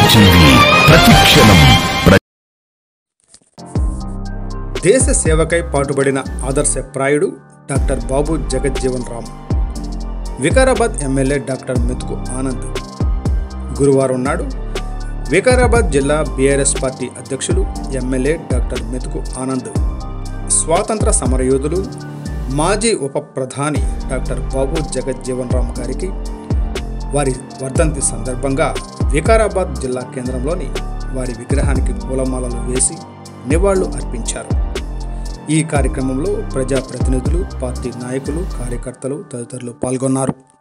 TV ప్రతిక్షణం ప్ర- దేశ సేవకై పాటుపడిన ఆదర్శ ప్రాయుడు doctor Babu Jagjivan Ram Vikarabad MLA doctor Methuku Anand గురువారం నాడు వికారాబాద్ జిల్లా బీఆర్ఎస్ పార్టీ అధ్యక్షులు ఎమ్మెల్యే డాక్టర్ మెతుకు ఆనంద్ స్వాతంత్ర సమరయోధులు మాజీ ఉప ప్రధాని డాక్టర్ బాబు జగజ్జీవన్ రామ్ గారికి వారి వర్ధంతి సందర్భంగా వికారాబాద్ జిల్లా కేంద్రంలోని వారి విగ్రహానికి పూలమాలలు వేసి నివాళులు అర్పించారు ఈ కార్యక్రమంలో ప్రజాప్రతినిధులు పార్టీ నాయకులు కార్యకర్తలు తదితరులు పాల్గొన్నారు